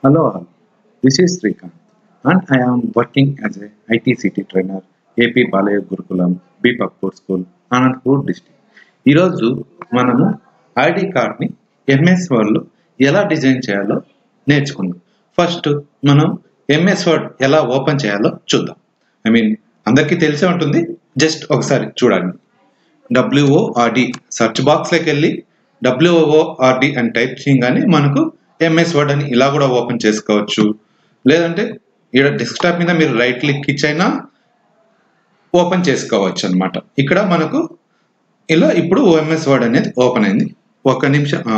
Hello all, this is Srikanth and I am working as a ITCT trainer AP Balayya Gurukulam B Pappur school Anantapur district ఈరోజు మనము ID కార్డ్ని MS వర్డ్లో ఎలా design చేయాలో నేర్చుకుందాం first మనం ఎంఎస్ వర్డ్ ఎలా ఓపెన్ చేయాలో చూద్దాం ఐ మీన్ అందరికీ తెలిసే ఉంటుంది జస్ట్ ఒకసారి చూడండి డబ్ల్యూఓఆర్డి సెర్చ్ బాక్స్లోకి వెళ్ళి డబ్ల్యూఓఆర్డి అని టైప్ చేయగానే మనకు ఎంఎస్ వర్డ్ అని ఇలా కూడా ఓపెన్ చేసుకోవచ్చు లేదంటే ఇక్కడ డెస్క్టాప్ మీద మీరు రైట్ క్లిక్ ఇచ్చైనా ఓపెన్ చేసుకోవచ్చు అనమాట ఇక్కడ మనకు ఇలా ఇప్పుడు ఓఎంఎస్ వర్డ్ అనేది ఓపెన్ అయింది ఒక్క నిమిషం ఆ.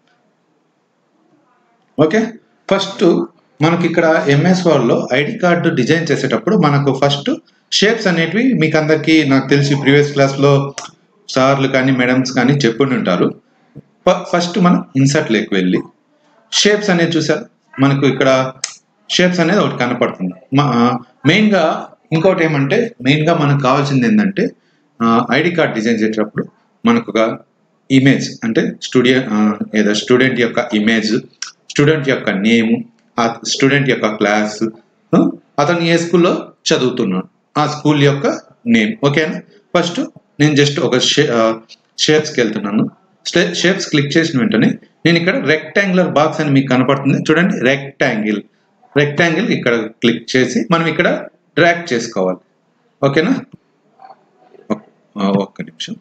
ఓకే ఫస్ట్ మనకి ఇక్కడ ఎంఎస్ వర్డ్లో ఐడి కార్డు డిజైన్ చేసేటప్పుడు మనకు ఫస్ట్ షేప్స్ అనేటివి మీకు అందరికీ నాకు తెలిసి ప్రీవియస్ క్లాస్లో సార్లు కానీ మేడమ్స్ కానీ చెప్పుండి ఉంటారు ఫ- ఫస్ట్ మనం ఇన్సర్ట్ లేకి వెళ్ళి షేప్స్ అనేది చూసారు మనకు ఇక్కడ షేప్స్ అనేది ఒకటి కనపడుతుంది మా- మెయిన్గా ఇంకోటి ఏమంటే మెయిన్గా మనకు కావాల్సింది ఏంటంటే ఐడి కార్డ్ డిజైన్ చేసేటప్పుడు మనకు ఒక ఇమేజ్ అంటే స్టూడియో ఏదో స్టూడెంట్ యొక్క ఇమేజ్ స్టూడెంట్ యొక్క నేమ్ ఆ స్టూడెంట్ యొక్క క్లాస్ అతను ఏ స్కూల్లో చదువుతున్నాడు ఆ స్కూల్ యొక్క నేమ్ ఓకేనా ఫస్ట్ నేను జస్ట్ ఒక షేప్స్కి వెళ్తున్నాను షేప్స్ క్లిక్ చేసిన వెంటనే నేను ఇక్కడ రెక్టాంగులర్ బాక్స్ అని మీకు కనపడుతుంది చూడండి రెక్టాంగిల్ రెక్టాంగిల్ ఇక్కడ క్లిక్ చేసి మనం ఇక్కడ డ్రాగ్ చేసుకోవాలి ఓకేనా ఒక్- ఆ, ఒక్క నిమిషం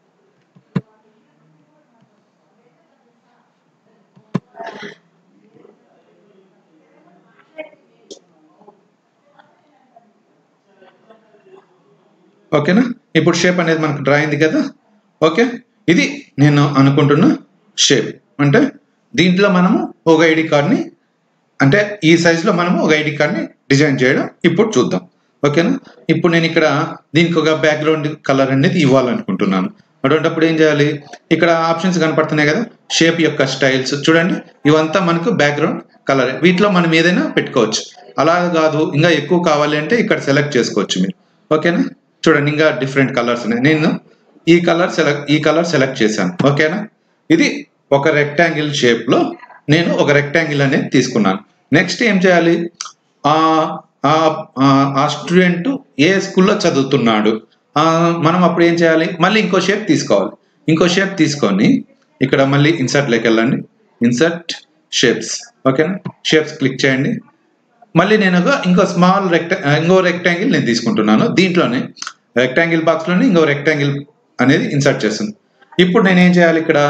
ఓకేనా ఇప్పుడు షేప్ అనేది మనకు డ్రా అయింది కదా ఓకే ఇది నేను అనుకుంటున్న షేప్ అంటే దీంట్లో మనము ఒక ఐడి కార్డ్ని అంటే ఈ సైజులో మనము ఒక ఐడి కార్డ్ని డిజైన్ చేయడం ఇప్పుడు చూద్దాం ఓకేనా ఇప్పుడు నేను ఇక్కడ దీనికి ఒక బ్యాక్గ్రౌండ్ కలర్ అనేది ఇవ్వాలనుకుంటున్నాను అటువంటిప్పుడు ఏం చేయాలి ఇక్కడ ఆప్షన్స్ కనపడుతున్నాయి కదా షేప్ యొక్క స్టైల్స్ చూడండి ఇవంతా మనకు బ్యాక్గ్రౌండ్ కలర్ వీటిలో మనం ఏదైనా పెట్టుకోవచ్చు అలా కాదు ఇంకా ఎక్కువ కావాలి అంటే ఇక్కడ సెలెక్ట్ చేసుకోవచ్చు మీరు ఓకేనా చూడండి ఇంకా డిఫరెంట్ కలర్స్ ఉన్నాయి నేను ఈ కలర్ సెలెక్ట్ ఈ కలర్ సెలెక్ట్ చేశాను ఓకేనా ఇది ఒక రెక్టాంగిల్ షేప్ లో నేను ఒక రెక్టాంగిల్ అనేది తీసుకున్నాను నెక్స్ట్ ఏం చేయాలి ఆ ఆ- ఆ- ఆ స్టూడెంట్ ఏ స్కూల్లో చదువుతున్నాడు ఆ, మనం అప్పుడు ఏం చేయాలి మళ్ళీ ఇంకో షేప్ తీసుకోవాలి ఇంకో షేప్ తీసుకొని ఇక్కడ మళ్ళీ ఇన్సర్ట్లోకి వెళ్ళండి ఇన్సర్ట్ షేప్స్ ఓకేనా షేప్స్ క్లిక్ చేయండి మళ్ళీ నేను ఒక ఇంకో స్మాల్ రెక్టా ఇంకో రెక్టాంగిల్ నేను తీసుకుంటున్నాను దీంట్లోనే రెక్టాంగిల్ బాక్స్లోనే ఇంకో రెక్టాంగిల్ అనేది ఇన్సర్ట్ చేస్తుంది ఇప్పుడు నేను ఏం చేయాలి ఇక్కడ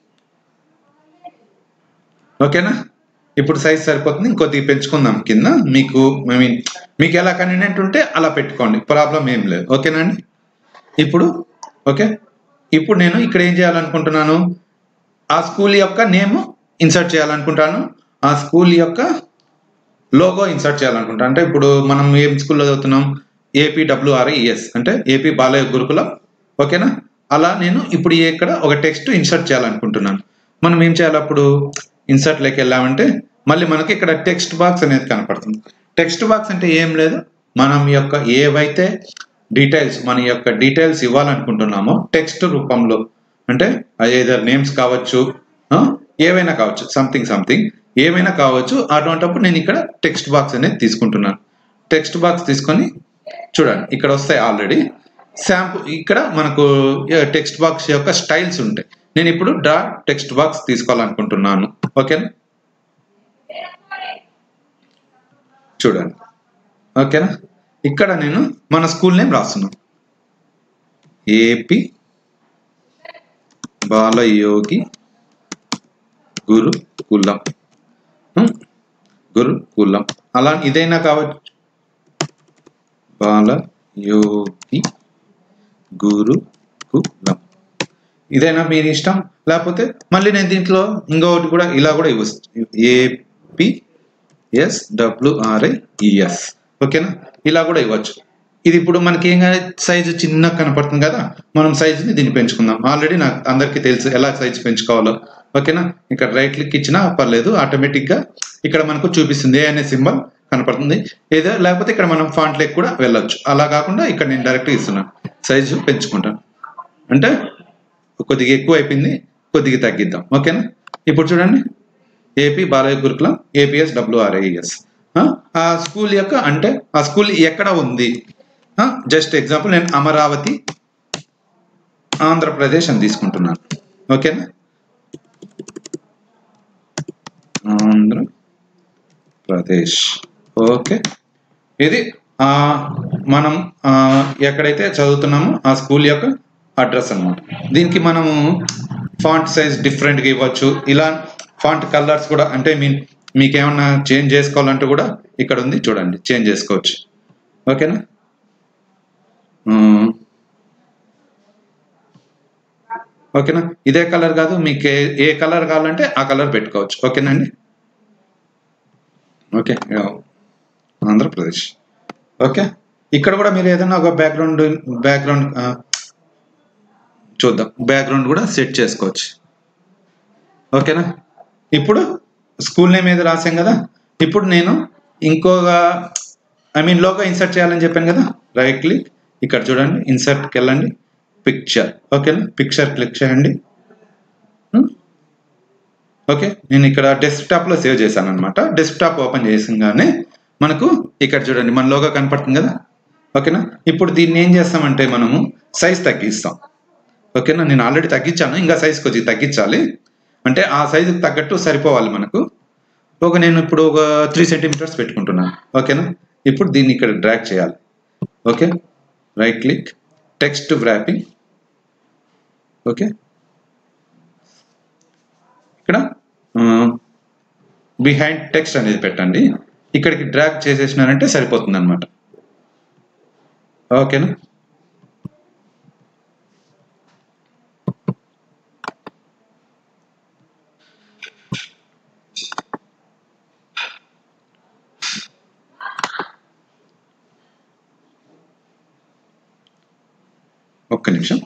ఓకేనా ఇప్పుడు సైజ్ సరిపోతుంది ఇంకొద్దిగా పెంచుకుందాం కింద మీకు ఐ మీన్ మీకు ఎలా కన్వీనియంట్ ఉంటే అలా పెట్టుకోండి ప్రాబ్లం ఏం లేదు ఓకేనా అండి ఇప్పుడు ఓకే ఇప్పుడు నేను ఇక్కడ ఏం చేయాలనుకుంటున్నాను ఆ స్కూల్ యొక్క నేమ్ ఇన్సర్ట్ చేయాలనుకుంటాను ఆ స్కూల్ యొక్క లోగో ఇన్సర్ట్ చేయాలనుకుంటా అంటే ఇప్పుడు మనం ఏం స్కూల్లో చదువుతున్నాం ఏపీ డబ్ల్యూఆర్ఈఎస్ అంటే ఏపీ బాలయ్య గురుకులం ఓకేనా అలా నేను ఇప్పుడు ఇక్కడ ఒక టెక్స్ట్ ఇన్సర్ట్ చేయాలనుకుంటున్నాను మనం ఏం చేయాలి అప్పుడు ఇన్సర్ట్లోకి వెళ్ళామంటే మళ్ళీ మనకి ఇక్కడ టెక్స్ట్ బాక్స్ అనేది కనపడుతుంది టెక్స్ట్ బాక్స్ అంటే ఏం లేదు మనం యొక్క ఏవైతే డీటెయిల్స్ మన యొక్క డీటెయిల్స్ ఇవ్వాలనుకుంటున్నామో టెక్స్ట్ రూపంలో అంటే ఏదర్ నేమ్స్ కావచ్చు ఆ, ఏవైనా కావచ్చు సంథింగ్ సంథింగ్ ఏమైనా కావచ్చు అటువంటిప్పుడు నేను ఇక్కడ టెక్స్ట్ బాక్స్ అనేది తీసుకుంటున్నాను టెక్స్ట్ బాక్స్ తీసుకొని చూడండి ఇక్కడ వస్తాయి ఆల్రెడీ శాంపుల్ ఇక్కడ మనకు టెక్స్ట్ బాక్స్ యొక్క స్టైల్స్ ఉంటాయి నేను ఇప్పుడు డ్రా టెక్స్ట్ బాక్స్ తీసుకోవాలనుకుంటున్నాను ఓకేనా చూడండి ఓకేనా ఇక్కడ నేను మన స్కూల్ నేమ్ రాస్తున్నాను ఏపీ బాలయోగి గురుకులం ఉం? గురుకులం అలా ఇదైనా కావచ్చు బాలయోగి గురుకులం ఇదైనా మీరు ఇష్టం లేకపోతే మళ్ళీ నేను దీంట్లో ఇంకొకటి కూడా ఇలా కూడా ఇవ్వచ్చు ఏపీ ఎస్ డబ్ల్యూఆర్ఐఈఎస్ ఓకేనా ఇలా కూడా ఇవ్వచ్చు ఇది ఇప్పుడు మనకి ఏం సైజు చిన్న కనపడుతుంది కదా మనం సైజుని దీన్ని పెంచుకుందాం ఆల్రెడీ నాకు అందరికీ తెలుసు ఎలా సైజు పెంచుకోవాలో ఓకేనా ఇక్కడ రైట్ క్లిక్ ఇచ్చినా పర్లేదు ఆటోమేటిక్గా ఇక్కడ మనకు చూపిస్తుంది ఏ అనే సింబల్ కనపడుతుంది ఏదో లేకపోతే ఇక్కడ మనం ఫాంట్ లెక్ కూడా వెళ్ళొచ్చు అలా కాకుండా ఇక్కడ నేను డైరెక్ట్ ఇస్తున్నాను సైజు పెంచుకుంటాను అంటే కొద్దిగా ఎక్కువ అయిపోయింది కొద్దిగా తగ్గిద్దాం ఓకేనా ఇప్పుడు చూడండి ఏపీ బాలయ్య గురుకులం ఏపీఎస్ డబ్ల్యూఆర్ఐఎస్ ఆ స్కూల్ యొక్క అంటే ఆ స్కూల్ ఎక్కడ ఉంది జస్ట్ ఎగ్జాంపుల్ నేను అమరావతి ఆంధ్రప్రదేశ్ అని తీసుకుంటున్నాను ఓకేనా ఆంధ్రప్రదేశ్ ఓకే ఇది ఆ, మనం ఆ, ఎక్కడైతే చదువుతున్నామో ఆ స్కూల్ యొక్క అడ్రస్ అన్నమాట దీనికి మనము ఫాంట్ సైజ్ డిఫరెంట్గా ఇవ్వచ్చు ఇలా ఫాంట్ కలర్స్ కూడా అంటే మీన్ మీకు ఏమన్నా చేంజ్ చేసుకోవాలంటే కూడా ఇక్కడ ఉంది చూడండి చేంజ్ చేసుకోవచ్చు ఓకేనా ఉమ్. ఓకేనా ఇదే కలర్ కాదు మీకు ఏ ఏ కలర్ కావాలంటే ఆ కలర్ పెట్టుకోవచ్చు ఓకేనండి ఓకే ఆంధ్రప్రదేశ్ ఓకే ఇక్కడ కూడా మీరు ఏదైనా ఒక బ్యాక్గ్రౌండ్ బ్యాక్గ్రౌండ్ చూద్దాం బ్యాక్గ్రౌండ్ కూడా సెట్ చేసుకోవచ్చు ఓకేనా ఇప్పుడు స్కూల్ నేమ్ ఏదో రాసాం కదా ఇప్పుడు నేను ఇంకొక ఐ మీన్ లోగో ఇన్సర్ట్ చేయాలని చెప్పాను కదా రైట్ క్లిక్ ఇక్కడ చూడండి ఇన్సర్ట్కి వెళ్ళండి పిక్చర్ ఓకేనా పిక్చర్ క్లిక్ చేయండి ఓకే నేను ఇక్కడ డెస్క్టాప్లో సేవ్ చేశాను అనమాట డెస్క్టాప్ ఓపెన్ చేసగానే మనకు ఇక్కడ చూడండి మన లోగో కనపడుతుంది కదా ఓకేనా ఇప్పుడు దీన్ని ఏం చేస్తామంటే మనము సైజ్ తగ్గిస్తాం ఓకేనా నేను ఆల్రెడీ తగ్గించాను ఇంకా సైజ్ కొద్దిగా తగ్గించాలి అంటే ఆ సైజుకి తగ్గట్టు సరిపోవాలి మనకు ఒక నేను ఇప్పుడు ఒక త్రీ సెంటీమీటర్స్ పెట్టుకుంటున్నాను ఓకేనా ఇప్పుడు దీన్ని ఇక్కడ డ్రాగ్ చేయాలి okay right click text wrapping okay ఇక్కడ బిహైండ్ టెక్స్ట్ అనేది పెట్టండి ఇక్కడికి డ్రాగ్ చేసేసినారంటే సరిపోతుంది అనమాట ఓకేనా ఒక్క నిమిషం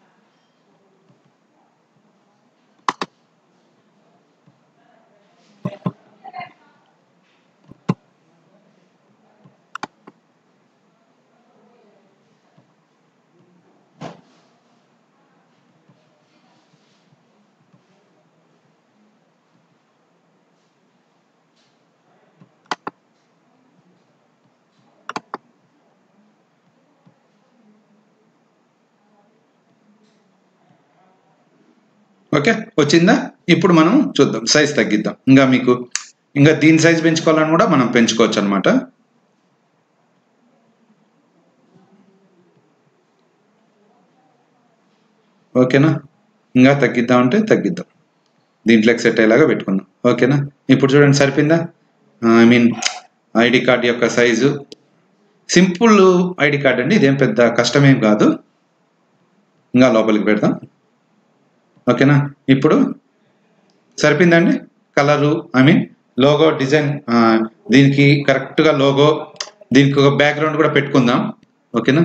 ఓకే వచ్చిందా ఇప్పుడు మనం చూద్దాం సైజ్ తగ్గిద్దాం ఇంకా మీకు ఇంకా దీని సైజ్ పెంచుకోవాలని కూడా మనం పెంచుకోవచ్చు అనమాట ఓకేనా ఇంకా తగ్గిద్దాం అంటే తగ్గిద్దాం దీంట్లోకి సెట్ అయ్యేలాగా పెట్టుకుందాం ఓకేనా ఇప్పుడు చూడండి సరిపోయిందా ఐ మీన్ ఐడి కార్డ్ యొక్క సైజు సింపుల్ ఐడి కార్డ్ అండి ఇదేం పెద్ద కష్టమేం కాదు ఇంకా లోపలికి పెడదాం ఓకేనా ఇప్పుడు సరిపోయిందండి colour I mean logo design దీనికి కరెక్ట్గా లోగో దీనికి ఒక బ్యాక్గ్రౌండ్ కూడా పెట్టుకుందాం ఓకేనా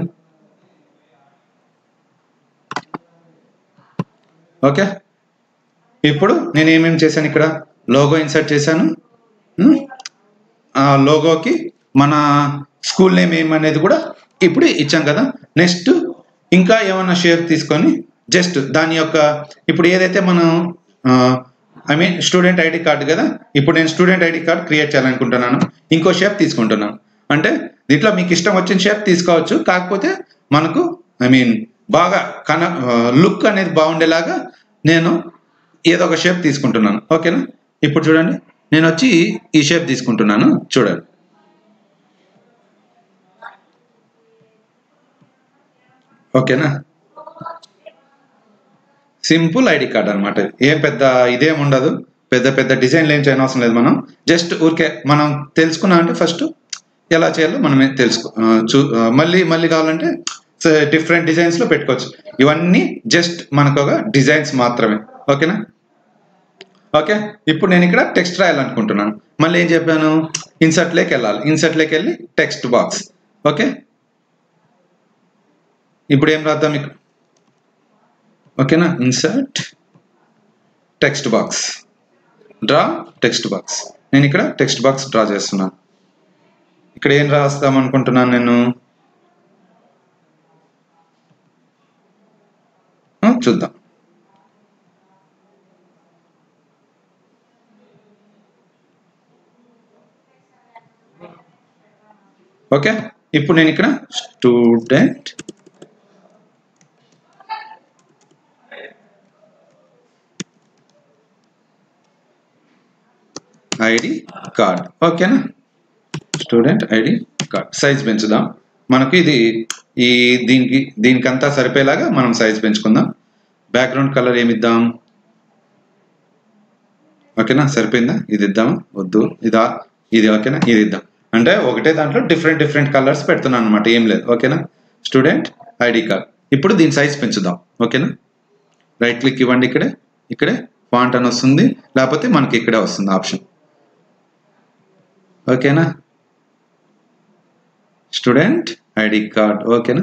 ఓకే ఇప్పుడు నేను ఏమేమి చేశాను ఇక్కడ లోగో ఇన్సర్ట్ చేశాను ఉమ్, ఆ లోగోకి మన స్కూల్ నేమ్ ఏమనేది కూడా ఇప్పుడు ఇచ్చాం కదా నెక్స్ట్ ఇంకా ఏమన్నా షేప్ తీసుకొని జస్ట్ దాని యొక్క ఇప్పుడు ఏదైతే మనం I mean student ID card కదా ఇప్పుడు నేను స్టూడెంట్ ఐడి కార్డ్ క్రియేట్ చేయాలనుకుంటున్నాను ఇంకో షేప్ తీసుకుంటున్నాను అంటే దీంట్లో మీకు ఇష్టం వచ్చిన షేప్ తీసుకోవచ్చు కాకపోతే మనకు ఐ మీన్ బాగా కన లుక్ అనేది బాగుండేలాగా నేను ఏదో ఒక షేప్ తీసుకుంటున్నాను ఓకేనా ఇప్పుడు చూడండి నేను వచ్చి ఈ షేప్ తీసుకుంటున్నాను చూడండి ఓకేనా సింపుల్ ఐడి కార్డ్ అనమాట ఏం పెద్ద ఇదేం ఉండదు పెద్ద పెద్ద డిజైన్లు ఏం చేయని అవసరం లేదు మనం జస్ట్ ఊరికే మనం తెలుసుకున్నాం అంటే ఫస్ట్ ఎలా చేయాలో మనమే తెలుసుకో ఆ, చూ ఆ, మళ్ళీ మళ్ళీ కావాలంటే డిఫరెంట్ డిజైన్స్ లో పెట్టుకోవచ్చు ఇవన్నీ జస్ట్ మనకు ఒక డిజైన్స్ మాత్రమే ఓకేనా ఓకే ఇప్పుడు నేను ఇక్కడ టెక్స్ట్ రాయాలనుకుంటున్నాను మళ్ళీ ఏం చెప్పాను ఇన్సర్ట్ లేకి వెళ్ళాలి ఇన్సర్ట్ లేకి వెళ్ళి టెక్స్ట్ బాక్స్ ఓకే ఇప్పుడు ఏం రాద్దాం ఇక్కడ ఓకేనా insert text box draw text box నేను ఇక్కడ టెక్స్ట్ బాక్స్ డ్రా చేస్తున్నాను ఇక్కడ ఏం రాస్తాం అనుకుంటున్నాను నేను ఆ, చూద్దాం ఓకే ఇప్పుడు నేను ఇక్కడ స్టూడెంట్ ఐడి కార్డ్ ఓకేనా స్టూడెంట్ ఐడి కార్డ్ సైజ్ పెంచుదాం మనకు ఇది ఈ దీనికి దీనికంతా సరిపోయేలాగా మనం సైజ్ పెంచుకుందాం బ్యాక్గ్రౌండ్ కలర్ ఏమిద్దాం ఓకేనా సరిపోయిందా ఇది ఇద్దామా వద్దు ఇదా ఇది ఓకేనా ఇది ఇద్దాం అంటే ఒకటే దాంట్లో డిఫరెంట్ డిఫరెంట్ కలర్స్ పెడుతున్నాను అనమాట ఏం లేదు ఓకేనా స్టూడెంట్ ఐడి కార్డ్ ఇప్పుడు దీని సైజ్ పెంచుదాం ఓకేనా రైట్ క్లిక్ ఇవ్వండి ఇక్కడే ఇక్కడే ఫాంట్ అని వస్తుంది లేకపోతే మనకి ఇక్కడే వస్తుంది ఆప్షన్ ఓకేనా స్టూడెంట్ ఐడి కార్డ్ ఓకేనా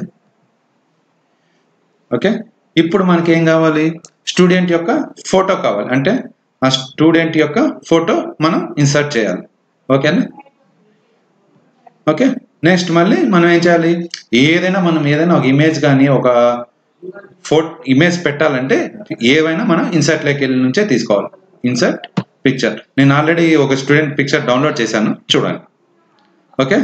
ఓకే ఇప్పుడు మనకి ఏం కావాలి స్టూడెంట్ యొక్క ఫోటో కావాలి అంటే ఆ స్టూడెంట్ యొక్క ఫోటో మనం ఇన్సర్ట్ చేయాలి ఓకేనా ఓకే నెక్స్ట్ మళ్ళీ మనం ఏం చేయాలి ఏదైనా మనం ఏదైనా ఒక ఇమేజ్ కానీ ఒక ఫోటో ఇమేజ్ పెట్టాలంటే ఏవైనా మనం ఇన్సర్ట్ లెక్క వెళ్ళి నుంచే తీసుకోవాలి ఇన్సర్ట్ పిక్చర్ నేను ఆల్రెడీ ఒక స్టూడెంట్ పిక్చర్ డౌన్లోడ్ చేశాను చూడండి ఓకే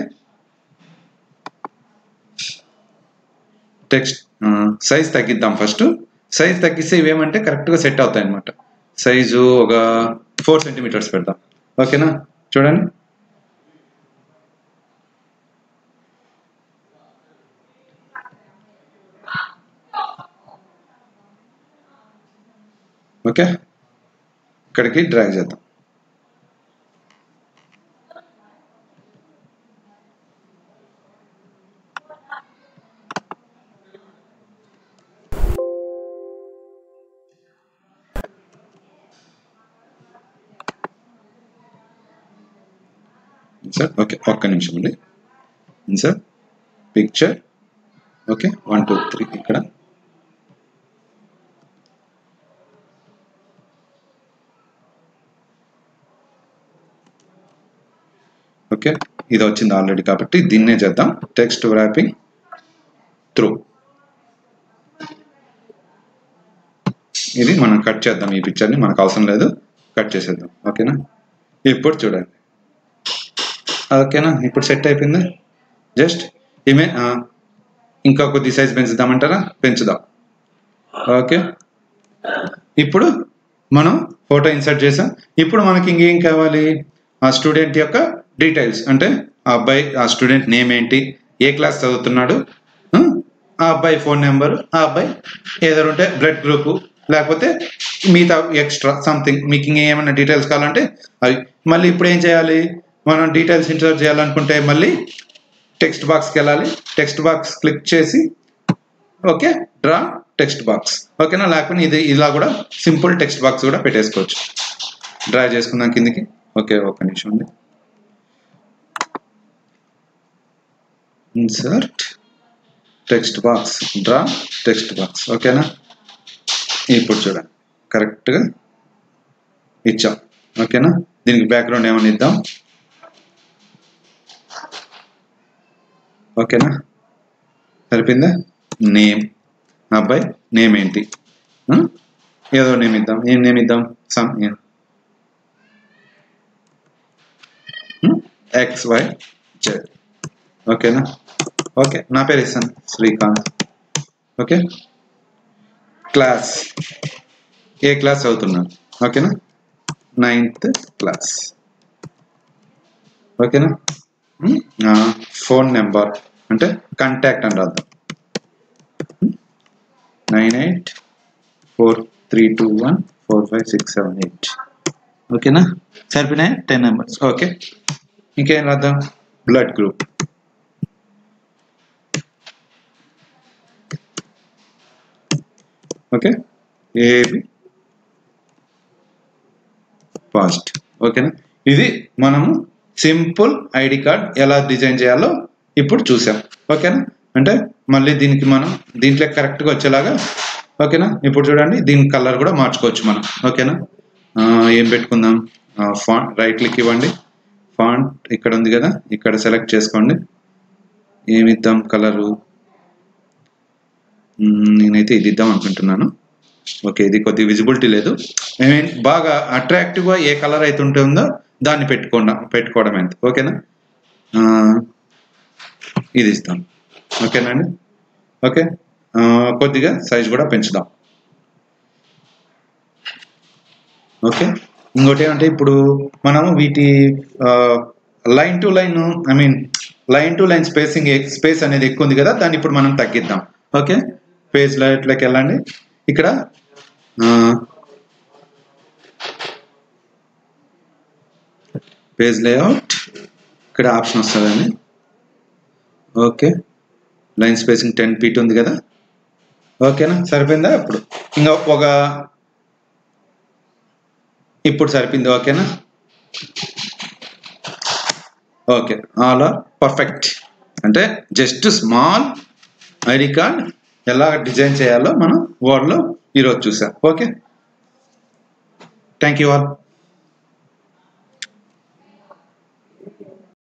టెక్స్ట్ సైజ్ తగ్గిద్దాం ఫస్ట్ సైజ్ తగ్గిస్తే ఇవేమంటే కరెక్ట్గా సెట్ అవుతాయి అనమాట సైజు ఒక ఫోర్ సెంటీమీటర్స్ పెడదాం ఓకేనా చూడండి ఓకే ఇక్కడికి డ్రాగ్ చేద్దాం ఇన్సర్ట్ ఓకే ఒక్క నిమిషం అండి insert picture okay one two three ఇక్కడ ఓకే ఇది వచ్చింది ఆల్రెడీ కాబట్టి దీన్నే చేద్దాం టెక్స్ట్ ర్యాపింగ్ త్రూ ఇది మనం కట్ చేద్దాం ఈ పిక్చర్ని మనకు అవసరం లేదు కట్ చేసేద్దాం ఓకేనా ఇప్పుడు చూడండి ఓకేనా ఇప్పుడు సెట్ అయిపోయిందా జస్ట్ ఇమే ఇంకా కొద్ది సైజ్ పెంచుదామంటారా పెంచుదాం ఓకే ఇప్పుడు మనం ఫోటో ఇన్సర్ట్ చేసాం ఇప్పుడు మనకి ఇంకేం కావాలి ఆ స్టూడెంట్ యొక్క డీటెయిల్స్ అంటే ఆ అబ్బాయి ఆ స్టూడెంట్ నేమ్ ఏంటి ఏ క్లాస్ చదువుతున్నాడు ఆ, ఆ అబ్బాయి ఫోన్ నెంబర్ ఆ అబ్బాయి ఏదైనా ఉంటే బ్లడ్ గ్రూప్ లేకపోతే మిగతా ఎక్స్ట్రా సంథింగ్ మీకు ఇంకేమైనా డీటెయిల్స్ కావాలంటే అవి మళ్ళీ ఇప్పుడు ఏం చేయాలి మనం డీటెయిల్స్ ఇన్సర్ట్ చేయాలనుకుంటే మళ్ళీ టెక్స్ట్ బాక్స్కి వెళ్ళాలి టెక్స్ట్ బాక్స్ క్లిక్ చేసి ఓకే డ్రా టెక్స్ట్ బాక్స్ ఓకేనా లేకపోతే ఇది ఇలా కూడా సింపుల్ టెక్స్ట్ బాక్స్ కూడా పెట్టేసుకోవచ్చు డ్రా చేసుకుందాం కిందికి ఓకే ఒక నిమిషం అండి insert text box draw text box ఓకేనా ఇప్పుడు చూడండి కరెక్ట్గా ఇచ్చాం ఓకేనా దీనికి బ్యాక్గ్రౌండ్ ఏమైనా ఇద్దాం ఓకేనా సరిపోయిందా నేమ్ అబ్బాయి నేమ్ ఏంటి ఆ? ఏదో నేమ్ ఇద్దాం ఏం నేమ్ ఇద్దాం సమ్ ఎక్స్ వై జెడ్ ఓకేనా ఓకే నా పేరు ఇస్తాను శ్రీకాంత్ ఓకే క్లాస్ ఏ క్లాస్ చదువుతున్నాను ఓకేనా నైన్త్ క్లాస్ ఓకేనా ఫోన్ నెంబర్ అంటే కాంటాక్ట్ అని రాద్దాం nine eight four three two one four five six seven eight ఓకేనా సరిపోయినాయి టెన్ నెంబర్స్ ఓకే ఇంకేం రాద్దాం blood group okay AB positive ఓకేనా ఇది మనము సింపుల్ ఐడి కార్డ్ ఎలా డిజైన్ చేయాలో ఇప్పుడు చూసాం ఓకేనా అంటే మళ్ళీ దీనికి మనం దీంట్లో కరెక్ట్గా వచ్చేలాగా ఓకేనా ఇప్పుడు చూడండి దీని కలర్ కూడా మార్చుకోవచ్చు మనం ఓకేనా ఆ, ఏం పెట్టుకుందాం ఫాంట్ రైట్ క్లిక్ ఇవ్వండి ఫాంట్ ఇక్కడ ఉంది కదా ఇక్కడ సెలెక్ట్ చేసుకోండి ఏమి ఇద్దాం కలరు నేనైతే ఇది ఇద్దాం అనుకుంటున్నాను ఓకే ఇది కొద్ది విజిబిలిటీ లేదు ఐ మీన్ బాగా అట్రాక్టివ్గా ఏ కలర్ అయితే ఉంటుందో దాన్ని పెట్టుకోండి పెట్టుకోవడం ఎంత ఓకేనా ఇది ఇస్తాం ఓకేనండి ఓకే ఆ, కొద్దిగా సైజ్ కూడా పెంచుదాం ఓకే ఇంకోటి ఏమంటే ఇప్పుడు మనము వీటి line to line I mean line to line spacing space అనేది ఎక్కువ ఉంది కదా దాన్ని ఇప్పుడు మనం తగ్గిద్దాం ఓకే పేజ్ లైట్లోకి వెళ్ళండి ఇక్కడ పేజ్ లేఅవుట్ ఇక్కడ ఆప్షన్ వస్తుందండి okay line spacing ten feet ఉంది కదా ఓకేనా సరిపోయిందా ఇప్పుడు ఇంకా ఒక ఇప్పుడు సరిపోయింది ఓకేనా ఓకే ఆల్ ఆర్ పర్ఫెక్ట్ అంటే జస్ట్ స్మాల్ ఐడి కార్డ్ ఎలా డిజైన్ చేయాలో మనం వర్డ్లో ఈరోజు చూసాం ఓకే థ్యాంక్ యూ ఆల్